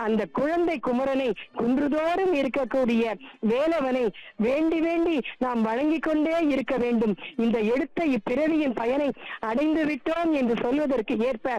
அந்த குழந்தை குமரனை குன்றுதோறும் இருக்கக்கூடிய வேலவனை வேண்டி வேண்டி நாம் வழங்கிக் கொண்டே இருக்க வேண்டும் இந்த எடுத்த இப்பிறவியின் பயனை அடைந்து விட்டோம் என்று சொல்வதற்கு ஏற்ப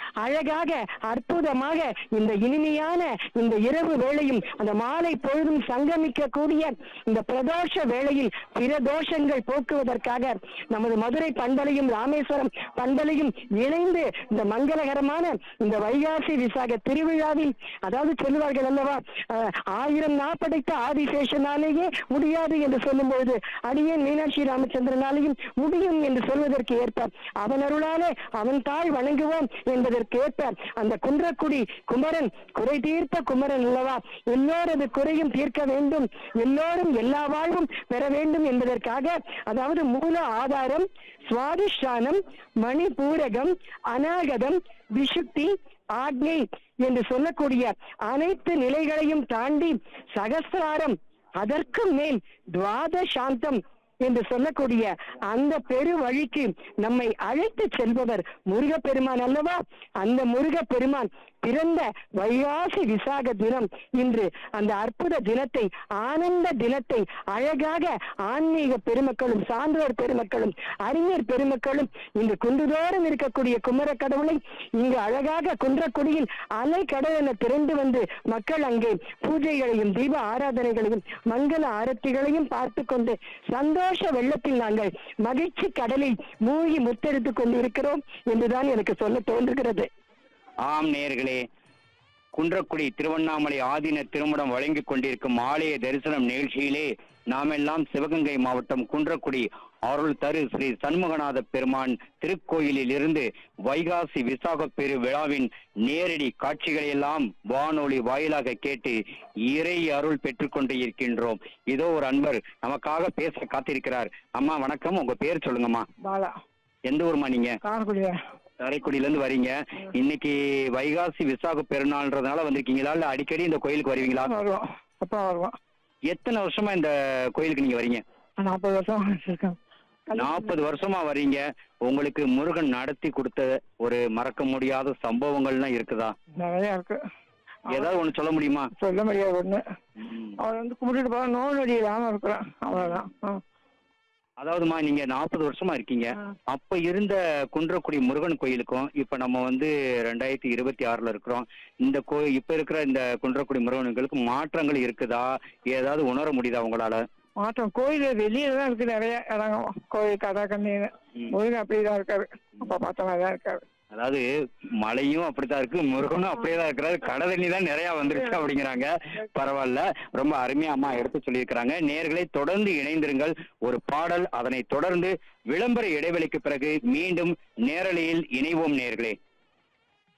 அழகாக அற்புதமாக இந்த இனிமையான இந்த இரவு வேளையும் அந்த மாலை பொழுதும் சங்கமிக்க கூடிய இந்த பிரதோஷ வேளையில் பிற தோஷங்கள் போக்குவதற்காக நமது மதுரை பண்பலையும் ராமேஸ்வரம் பண்பலையும் இணைந்து இந்த மங்களகரமான இந்த வைகாசி விசாக திருவிழாவில் அதாவது சொல்லுவார்கள் அல்லவா அஹ், ஆயிரம் நாப்படைத்த ஆதிசேஷனாலேயே முடியாது என்று சொல்லும்பொழுது அடியேன் மீனாட்சி ராமச்சந்திரனாலேயும் முடியும் என்று சொல்வதற்கு ஏற்ப அவன் அருளாலே அவன் தாய் வணங்குவோம் என்பதற்கு ஏற்ப அந்த குன்றக்குடி குமரன் குறை தீர்த்த குமரன் அல்லவா எல்லோரது குறையும் தீர்க்க வேண்டும் எல்லோரும் எல்லா வாழ்வும் பெற வேண்டும் என்பதற்காக அதாவது மூல ஆதாரம் சுவாதிஷ்டானம் மணிபூரகம் அநாகதம் விஷுக்தி ஆக்ஞை என்று சொல்லக்கூடிய அனைத்து நிலைகளையும் தாண்டி சகசிராரம் அதற்கு மேல் துவாத சாந்தம் என்று சொல்லக்கூடிய அந்த பெரு வழிக்கு நம்மை அழைத்து செல்பவர் முருகப்பெருமான் அல்லவா அந்த முருகப்பெருமான் பிறந்த வைகாசி விசாக தினம் இன்று அந்த அற்புத தினத்தை ஆனந்த தினத்தை அழகாக ஆன்மீக பெருமக்களும் சான்றோர் பெருமக்களும் அறிஞர் பெருமக்களும் இன்று குன்றுதோறும் இருக்கக்கூடிய குமர கடவுளை இங்கு அழகாக குன்றக்குடியில் அலை கடல் என திரண்டு வந்து மக்கள் அங்கே பூஜைகளையும் தீப ஆராதனைகளையும் மங்கள ஆரத்திகளையும் பார்த்து கொண்டு சந்தோஷ வெள்ளத்தில் நாங்கள் மகிழ்ச்சி கடலில் மூழ்கி முத்தெடுத்துக் கொண்டிருக்கிறோம் என்றுதான் எனக்கு சொல்ல தோன்றுகிறது ஆம் நேயர்களே குன்றக்குடி திருவண்ணாமலை ஆதீன திருமணம் வழங்கிக் கொண்டிருக்கும் ஆலய தரிசனம் நிகழ்ச்சியிலே நாமெல்லாம் சிவகங்கை மாவட்டம் குன்றக்குடி அருள் தரு ஸ்ரீ சண்முகநாத பெருமான் திருக்கோயிலில் இருந்து வைகாசி விசாக பெரு விழாவின் நேரடி காட்சிகளை எல்லாம் வானொலி வாயிலாக கேட்டு இறை அருள் பெற்றுக்கொண்டு இருக்கின்றோம் இதோ ஒரு அன்பர் நமக்காக பேச காத்திருக்கிறார் அம்மா வணக்கம் உங்க பேர் சொல்லுங்கம்மா பாலா எந்த ஊர்மா நீங்க காரக்குடியா காரைக்குடியில இருந்து வரீங்க இன்னைக்கு வைகாசி விசாக பெருநாள்ன்றதுனால வந்திருக்கீங்களா இல்ல அடிக்கடி இந்த கோயிலுக்கு வருவீங்களா வருவோம் அப்பா வருவோம் எத்தனை வருஷமா இந்த கோயிலுக்கு நீங்க வரீங்க நாற்பது வருஷம் வச்சிருக்கேன் நாற்பது வருஷமா வரீங்க உங்களுக்கு முருகன் நடத்தி கொடுத்த ஒரு மறக்க முடியாத சம்பவங்கள்லாம் இருக்குதா நிறைய இருக்கு ஏதாவது ஒண்ணு சொல்ல முடியுமா சொல்ல முடியாது ஒண்ணு அவர் வந்து கும்பிட்டுட்டு போற நோய் நொடி இல்லாம இருக்கிறான் அவ்வளவுதான் ஆ. அதாவதுமா நீங்க நாற்பது வருஷமா இருக்கீங்க அப்ப இருந்த குன்றக்குடி முருகன் கோயிலுக்கும் இப்ப நம்ம வந்து ரெண்டாயிரத்தி இருபத்தி ஆறுல இருக்கிறோம் இந்த கோ இப்ப இருக்கிற இந்த குன்றக்குடி முருகனுக்கு மாற்றங்கள் இருக்குதா ஏதாவது உணர முடியுதா உங்களால மாற்றம் கோயில் வெளியில தான் இருக்கு நிறைய இடம் கோயில் கதை கண்ணீர் முருகன் அப்படிதான் இருக்காரு அப்பா பார்த்த மாதிரி தான் இருக்காரு அதாவது மழையும் அப்படித்தான் இருக்கு முருகனும் அப்படியே தான் இருக்கிறாரு கடை தண்ணி தான் நிறைய வந்துருச்சு அப்படிங்கிறாங்க பரவாயில்ல ரொம்ப அருமையா அம்மா எடுத்து சொல்லியிருக்கிறாங்க நேர்களை தொடர்ந்து இணைந்திருங்கள் ஒரு பாடல் அதனை தொடர்ந்து விளம்பர இடைவெளிக்கு பிறகு மீண்டும் நேரலையில் இணைவோம் நேர்களே